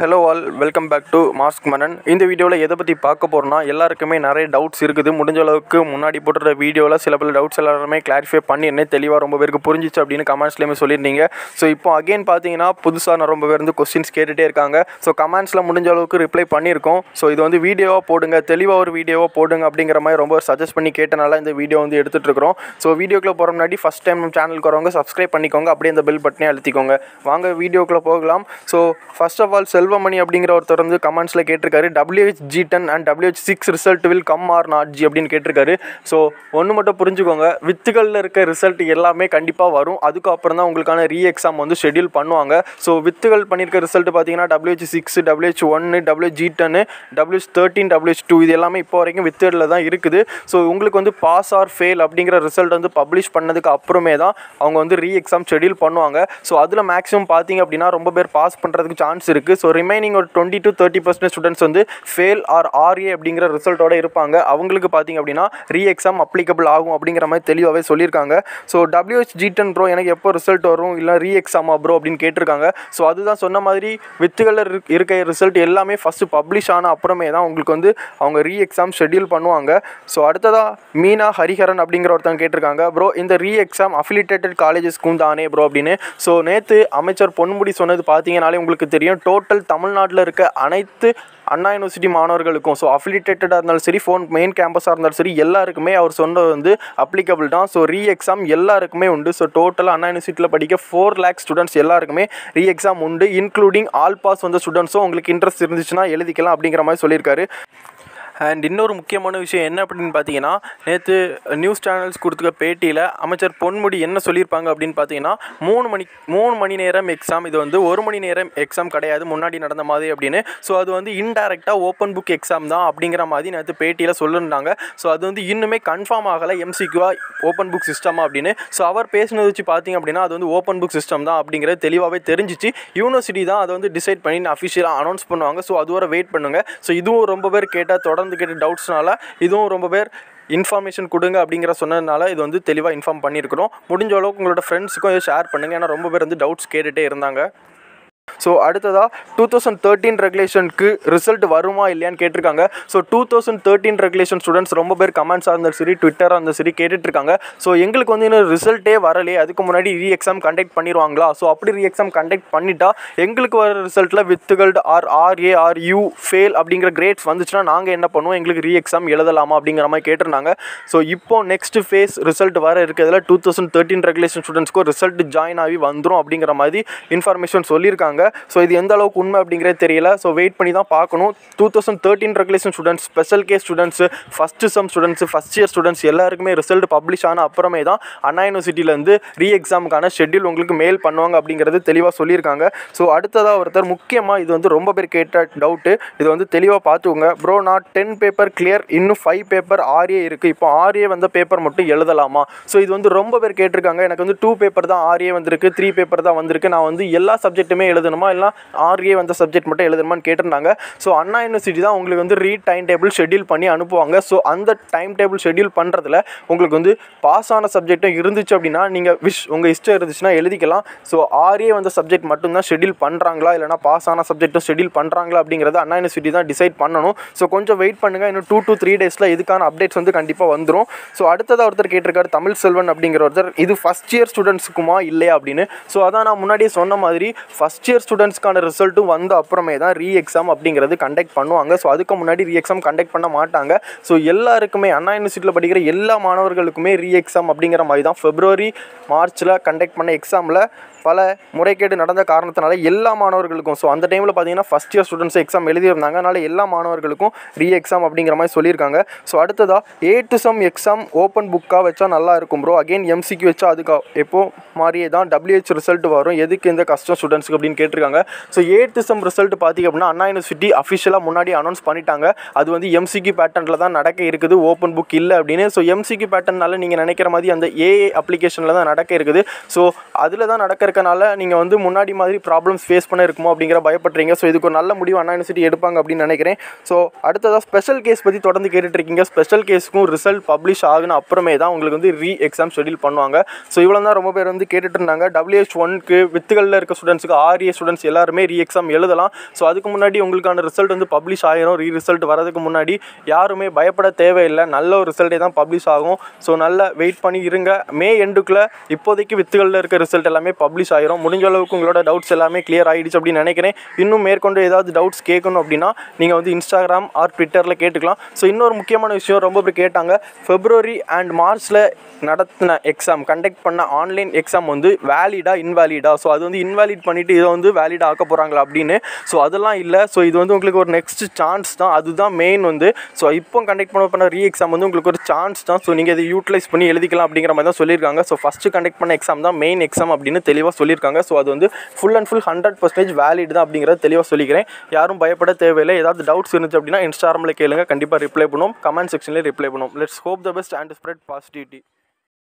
hello all welcome back to mask Manan இந்த வீடியோவில் எதை பற்றி பார்க்க போகிறோம்னா எல்லாருக்குமே நிறைய டவுட்ஸ் இருக்குது முடிஞ்ச அளவுக்கு முன்னாடி போட்டுற வீடியோவில் சில பல டவுட்ஸ் எல்லாருமே கிளாரிஃபை பண்ணியிருந்தேன் தெளிவாக ரொம்ப பேருக்கு புரிஞ்சிச்சு அப்படின்னு கமெண்ட்ஸ்லேயுமே சொல்லியிருந்தீங்க ஸோ இப்போ அகைன் பார்த்தீங்கன்னா புதுசாக நான் ரொம்ப பேர் வந்து கொஸ்டின்ஸ் கேட்டுகிட்டே இருக்காங்க ஸோ கமெண்ட்ஸில் முடிஞ்ச அளவுக்கு ரிப்ளை பண்ணியிருக்கோம் ஸோ இது வந்து வீடியோவாக போடுங்க தெளிவாக ஒரு வீடியோவாக போடுங்க அப்படிங்கிற மாதிரி ரொம்ப சஜஸ்ட் பண்ணி கேட்டனால இந்த வீடியோ வந்து எடுத்துகிட்டு இருக்கிறோம் ஸோ வீடியோக்குள்ளே போகிற முன்னாடி ஃபஸ்ட் டைம் நம்ம சேனலுக்கு வரவங்க சப்ஸ்கிரைப் பண்ணிக்கோங்க அப்படியே இந்த பெல் பட்டனே அழுத்திக்கோங்க வாங்க வீடியோக்குள்ளே போகலாம் so first of all Selvamani அப்படிங்கிற ஒருத்தர் வந்து கமெண்ட்ஸில் கேட்டிருக்காரு W H G ten and W H six result will come or not G அப்படின்னு கேட்டிருக்காரு ஸோ ஒன்று மட்டும் புரிஞ்சுக்கோங்க வித்துகளில் இருக்க ரிசல்ட் எல்லாமே கண்டிப்பாக வரும் அதுக்கப்புறம் தான் உங்களுக்கான ரீ எக்ஸாம் வந்து ஷெட்யூல் பண்ணுவாங்க ஸோ வித்துகள் பண்ணியிருக்க ரிசல்ட் பார்த்தீங்கன்னா டபிள்யூஹெச் சிக்ஸ் டபிள்யூஹெச் ஒன்று டபிள்யூ ஜி டென்னு டபிள்யூஹெச் தேர்ட்டின் டபிள்யூஹெச் டூ இது எல்லாமே இப்போ வரைக்கும் வித்துகளில் தான் இருக்குது ஸோ உங்களுக்கு வந்து பாஸ் ஆர் ஃபெயில் அப்படிங்கிற ரிசல்ட் வந்து பப்ளிஷ் பண்ணதுக்கு அப்புறமே தான் அவங்க வந்து ரீ எக்ஸாம் ஷெட்யூல் பண்ணுவாங்க ஸோ அதில் மேக்ஸிமம் பார்த்தீங்க அப்படின்னா ரொம்ப பேர் பாஸ் பண்ணுறதுக்கு சான்ஸ் இருக்குது ஸோ ரிமைனிங் ஒரு twenty to thirty percentage students வந்து ஃபெயில் ஆர் ஆர்ஏ அப்படிங்கிற ரிசல்ட்டோட இருப்பாங்க அவங்களுக்கு பார்த்தீங்க அப்படின்னா ரீ எக்ஸாம் அப்ளிகபிள் ஆகும் அப்படிங்கிற மாதிரி தெளிவாகவே சொல்லியிருக்காங்க so W H G ten bro எனக்கு எப்போ ரிசல்ட் வரும் இல்லை ரீ எக்ஸாமா ப்ரோ அப்படின்னு கேட்டிருக்காங்க ஸோ அதுதான் சொன்ன மாதிரி வித்துகளில் இருக்க- இருக்க ரிசல்ட் எல்லாமே ஃபஸ்ட்டு பப்ளிஷ் ஆன அப்புறமே தான் உங்களுக்கு வந்து அவங்க ரீ எக்ஸாம் ஷெட்யூல் பண்ணுவாங்க ஸோ அடுத்ததாக மீனா ஹரிஹரன் அப்படிங்கிற ஒருத்தவங்க கேட்டிருக்காங்க ப்ரோ இந்த ரீ எக்ஸாம் அஃபிலிட்டேட்டட் காலேஜஸ்க்கும் தானே ப்ரோ அப்படின்னு ஸோ நேற்று அமைச்சர் பொன்முடி சொன்னது பார்த்தீங்கனாலே உங்களுக்கு தெரியும் டோட்டல் தமிழ்நாட்டில் இருக்க அனைத்து அண்ணா யூனிவர்சிட்டி மாணவர்களுக்கும் ஸோ அஃபிலிட்டேட்டடாக இருந்தாலும் சரி ஃபோன் மெயின் கேம்பஸாக இருந்தாலும் சரி எல்லாருக்குமே அவர் சொன்னது வந்து அப்ளிகபிள் தான் ஸோ ரீ எக்ஸாம் எல்லாருக்குமே உண்டு ஸோ டோட்டல் அண்ணா யூனிவர்சிட்டியில் படிக்க ஃபோர் லேக் ஸ்டூடெண்ட்ஸ் எல்லாருக்குமே ரீ எக்ஸாம் உண்டு இன்க்ளூடிங் ஆல் பாஸ் வந்த ஸ்டூடெண்ட்ஸும் உங்களுக்கு இன்ட்ரெஸ்ட் இருந்துச்சுன்னா எழுதிக்கலாம் அப்படிங்கிற மாதிரி சொல்லியிருக்காரு அண்ட் இன்னொரு முக்கியமான விஷயம் என்ன அப்படின்னு பார்த்தீங்கன்னா நேற்று நியூஸ் சேனல்ஸ் கொடுத்துக்க பேட்டியில் அமைச்சர் பொன்முடி என்ன சொல்லியிருப்பாங்க அப்படின்னு பார்த்தீங்கன்னா மூணு மணி மூணு மணி நேரம் எக்ஸாம் இது வந்து ஒரு மணி நேரம் எக்ஸாம் கிடையாது முன்னாடி நடந்த மாதிரி அப்படின்னு ஸோ அது வந்து இன்டைரக்டாக ஓப்பன் புக் எக்ஸாம் தான் அப்படிங்கிற மாதிரி நேற்று பேட்டியில் சொல்லியிருந்தாங்க ஸோ அது வந்து இன்னுமே கன்ஃபார்ம் ஆகலை எம்சிக்யூவா ஓப்பன் புக் சிஸ்டமா அப்படின்னு ஸோ அவர் பேசினது வச்சு பார்த்தீங்க அப்படின்னா அது வந்து ஓப்பன் புக் சிஸ்டம் தான் அப்படிங்கிறது தெளிவாகவே தெரிஞ்சிச்சு யூனிவர்சிட்டி தான் அதை வந்து டிசைட் பண்ணி அஃபிஷியலாக அனௌன்ஸ் பண்ணுவாங்க ஸோ அது வரை வெயிட் பண்ணுங்க ஸோ இதுவும் ரொம்ப பேர் கேட்டால் தொடர்ந்து கேட்ட டவுட்ஸ்னால இதுவும் ரொம்ப பேர் இன்ஃபர்மேஷன் கொடுங்க அப்படிங்கிற சொன்னதுனால இது வந்து தெளிவாக இன்ஃபார்ம் பண்ணியிருக்கிறோம் முடிஞ்ச அளவுக்கு உங்களோட ஃப்ரெண்ட்ஸுக்கும் இதை ஷேர் பண்ணுங்கள் ஏன்னா ரொம்ப பேர் வந்து டவுட்ஸ் கேட்டுகிட்டே இருந்தாங்க ஸோ அடுத்ததாக டூ தௌசண்ட் தேர்ட்டீன் ரெகுலேஷனுக்கு ரிசல்ட் வருமா இல்லையான்னு கேட்டிருக்காங்க so two thousand thirteen regulation students ரொம்ப பேர் கமெண்ட்ஸாக இருந்தாலும் சரி ட்விட்டராக இருந்தாலும் சரி கேட்டுட்ருக்காங்க ஸோ எங்களுக்கு வந்து இன்னும் ரிசல்ட்டே வரலையே அதுக்கு முன்னாடி ரீ எக்ஸாம் கண்டக்ட் பண்ணிடுவாங்களா ஸோ அப்படி ரீ எக்ஸாம் கண்டக்ட் பண்ணிட்டா எங்களுக்கு வர ரிசல்ட்டில் withheld or R A or U fail அப்படிங்கிற கிரேட்ஸ் வந்துச்சுன்னா நாங்கள் என்ன பண்ணுவோம் எங்களுக்கு ரீ எக்ஸாம் எழுதலாமா அப்படிங்கிற மாதிரி கேட்டிருந்தாங்க ஸோ இப்போ நெக்ஸ்ட் ஃபேஸ் ரிசல்ட் வர இருக்கிறதுல டூ தௌசண்ட் தேர்ட்டின் ரெகுலேஷன் ஸ்டூடெண்ட்ஸ்க்கும் ரிசல்ட் ஜாயின் ஆகி வந்துடும் அப்படிங்கிற மாதிரி இன்ஃபர்மேஷன் சொல்லியிருக்காங்க ஸோ இது எந்த அளவுக்கு உண்மை அப்படிங்கிறது தெரியல ஸோ வெயிட் பண்ணி தான் பார்க்கணும் two thousand thirteen regulation students special case students first sem students first year students எல்லாருக்குமே ரிசல்ட் பப்ளிஷ் ஆன அப்புறமே தான் அண்ணா யூனிவர்சிட்டியிலேருந்து ரீ எக்ஸாமுக்கான ஷெட்யூல் உங்களுக்கு மெயில் பண்ணுவாங்க அப்படிங்கிறது தெளிவாக சொல்லியிருக்காங்க ஸோ அடுத்ததாக ஒருத்தர் முக்கியமாக இது வந்து ரொம்ப பேர் கேட்ட டவுட்டு இது வந்து தெளிவாக பார்த்துக்கோங்க ப்ரோ நான் டென் பேப்பர் கிளியர் இன்னும் ஃபைவ் பேப்பர் ஆர்ஏ இருக்குது இப்போ ஆர்ஏ வந்த பேப்பர் மட்டும் எழுதலாமா ஸோ இது வந்து ரொம்ப பேர் கேட்டிருக்காங்க எனக்கு வந்து டூ பேப்பர் தான் ஆர்ஏ வந்திருக்கு த்ரீ பேப்பர் தான் வந்திருக்கு நான் வந்து எல்லா சப்ஜெக்ட்டுமே எழுதணுமா இல்லை ஆர்ஏ வந்த சப்ஜெக்ட் மட்டும் எழுதணுமான்னு கேட்டிருந்தாங்க ஸோ அண்ணா யூனிவர்சிட்டி தான் உங்களுக்கு வந்து ரீ டைம் டேபிள் ஷெட்யூல் பண்ணி அனுப்புவாங்க ஸோ அந்த டைம் டேபிள் ஷெட்யூல் பண்ணுறதுல உங்களுக்கு வந்து பாஸ் ஆன சப்ஜெக்ட்டும் இருந்துச்சு அப்படின்னா நீங்கள் விஷ் உங்கள் இஷ்டம் இருந்துச்சுன்னா எழுதிக்கலாம் ஸோ ஆர்ஏ வந்த சப்ஜெக்ட் மட்டும்தான் ஷெட்யூல் பண்ணுறாங்களா இல்லைனா பாஸ் ஆன சப்ஜெக்ட்டும் ஷெட்யூல் பண்ணுறாங்களா அப்படிங்கிறத அண்ணா யூனிவர்சிட்டி தான் டிசைட் பண்ணணும் ஸோ கொஞ்சம் வெயிட் பண்ணுங்கள் இன்னும் டூ to த்ரீ டேஸில் இதுக்கான அப்டேட்ஸ் வந்து கண்டிப்பாக வந்துடும் ஸோ அடுத்ததாக ஒருத்தர் கேட்டிருக்காரு தமிழ் செல்வன் அப்படிங்கிற ஒருத்தர் இது ஃபஸ்ட் இயர் ஸ்டூடெண்ட்ஸுக்குமா இல்லையா அப்படின்னு ஸோ அதான் நான் முன்னாடியே சொன்ன மாதிரி ஃபஸ்ட் இயர் ஸ்டூடெண்ட்ஸ்க்கான ரிசல்ட்டும் வந்த அப்புறமே தான் ரீ எக்ஸாம் அப்படிங்கிறது கண்டக்ட் பண்ணுவாங்க ஸோ அதுக்கு முன்னாடி ரீ எக்ஸாம் கண்டக்ட் பண்ண மாட்டாங்க ஸோ எல்லாருக்குமே அண்ணா யூனிவர்சிட்டியில் படிக்கிற எல்லா மாணவர்களுக்குமே ரீ எக்ஸாம் அப்படிங்கிற மாதிரி தான் ஃபெப்ரவரி மார்ச்சில் கண்டக்ட் பண்ண எக்ஸாமில் பல முறைகேடு நடந்த காரணத்தினால எல்லா மாணவர்களுக்கும் ஸோ அந்த டைமில் பார்த்தீங்கன்னா ஃபஸ்ட் இயர் ஸ்டூடெண்ட்ஸ் எக்ஸாம் எழுதியிருந்தாங்க அதனால் எல்லா மாணவர்களுக்கும் ரீ எக்ஸாம் அப்படிங்கிற மாதிரி சொல்லியிருக்காங்க ஸோ அடுத்ததாக A to sem exam open புக்காக வச்சா நல்லா இருக்கும் ப்ரோ அகைன் எம்சிக்கு வச்சா அதுக்கு எப்போ மாதிரியே தான் டபிள்யூஹெச் ரிசல்ட் வரும் எதுக்கு இந்த கஷ்டம் ஸ்டூடெண்ட்ஸ்க்கு அப்படின்னு கேட்டிருக்காங்க so A to sem result பார்த்தீங்க அப்படின்னா அண்ணா யூனிவர்சிட்டி அஃபிஷியலாக முன்னாடி அனௌன்ஸ் பண்ணிட்டாங்க அது வந்து எம்சிக்கு பேட்டர்னில் தான் நடக்க இருக்குது ஓப்பன் புக் இல்லை அப்படின்னு ஸோ எம்சிக்கு பேட்டர்னால நீங்கள் நினைக்கிற மாதிரி அந்த ஏஏ அப்ளிகேஷனில் தான் நடக்க இருக்குது ஸோ அதில் தான் நடக்க இருக்கனால நீங்கள் வந்து முன்னாடி மாதிரி ப்ராப்ளம்ஸ் ஃபேஸ் பண்ண இருக்குமோ அப்படிங்கிற பயப்படுறீங்க ஸோ இதுக்கு ஒரு நல்ல முடிவு அண்ணா யூனிவர்சிட்டி எடுப்பாங்க அப்படின்னு நினைக்கிறேன் ஸோ அடுத்ததாக ஸ்பெஷல் கேஸ் பற்றி தொடர்ந்து கேட்டுட்டு இருக்கீங்க ஸ்பெஷல் கேஸுக்கும் ரிசல்ட் பப்ளிஷ் ஆகுன அப்புறமே தான் உங்களுக்கு வந்து ரீ எக்ஸாம் ஷெட்யூல் பண்ணுவாங்க ஸோ இவ்வளோ தான் ரொம்ப பேர் வந்து கேட்டுட்டு இருந்தாங்க டபிள்யூஹெச் ஒன்க்கு வித்துகளில் இருக்க ஸ்டூடெண்ட்ஸுக்கு ஆர்ஏ இயர் ஸ்டூடெண்ட்ஸ் எல்லாருமே ரீ எக்ஸாம் எழுதலாம் ஸோ அதுக்கு முன்னாடி உங்களுக்கான ரிசல்ட் வந்து பப்ளிஷ் ஆயிரும் ரீ ரிசல்ட் வரதுக்கு முன்னாடி யாருமே பயப்பட தேவையில்லை நல்ல ஒரு ரிசல்ட்டே தான் பப்ளிஷ் ஆகும் ஸோ நல்லா வெயிட் பண்ணி இருங்க மே எண்டுக்குள்ளே இப்போதைக்கு வித்துகளில் இருக்க ரிசல்ட் எல்லாமே பப்ளிஷ் ஆயிரும் முடிஞ்ச அளவுக்கு உங்களோட டவுட்ஸ் எல்லாமே கிளியர் ஆகிடுச்சு அப்படின்னு நினைக்கிறேன் இன்னும் மேற்கொண்டு ஏதாவது டவுட்ஸ் கேட்கணும் அப்படின்னா நீங்கள் வந்து இன்ஸ்டாகிராம் ஆர் ட்விட்டரில் கேட்டுக்கலாம் ஸோ இன்னொரு முக்கியமான விஷயம் ரொம்ப பேர் கேட்டாங்க ஃபெப்ரவரி அண்ட் மார்ச்சில் நடத்தின எக்ஸாம் கண்டக்ட் பண்ண ஆன்லைன் எக்ஸாம் வந்து வேலிடா இன்வேலிடா ஸோ அது வந்து இன்வேலிட் பண்ணிவிட்டு இதை வந்து வேலிடா ஆக்க போகிறாங்களா அப்படின்னு ஸோ அதெல்லாம் இல்லை ஸோ இது வந்து உங்களுக்கு ஒரு நெக்ஸ்ட் சான்ஸ் தான் அதுதான் மெயின் வந்து ஸோ இப்போ கண்டக்ட் பண்ண பண்ண ரீ எக்ஸாம் வந்து உங்களுக்கு ஒரு சான்ஸ் தான் ஸோ நீங்கள் இதை யூட்டிலைஸ் பண்ணி எழுதிக்கலாம் அப்படிங்கிற மாதிரி தான் சொல்லியிருக்காங்க ஸோ ஃபஸ்ட்டு கண்டக்ட் பண்ண எக்ஸாம் தான் மெயின் எக்ஸாம் அப்படின்னு தெளிவாக சொல்லியிருக்காங்க ஸோ அது வந்து full and full hundred percentage valid தான் அப்படிங்கிறத தெளிவாக சொல்லிக்கிறேன் யாரும் பயப்பட தேவையில்லை ஏதாவது டவுட்ஸ் இருந்துச்சு அப்படின்னா இன்ஸ்டாகிராமில் கேளுங்க கண்டிப்பாக ரிப்ளை பண்ணுவோம் கமெண்ட் செக்ஷனில் ரிப்ளை பண்ணுவோம் let's hope the best and spread positivity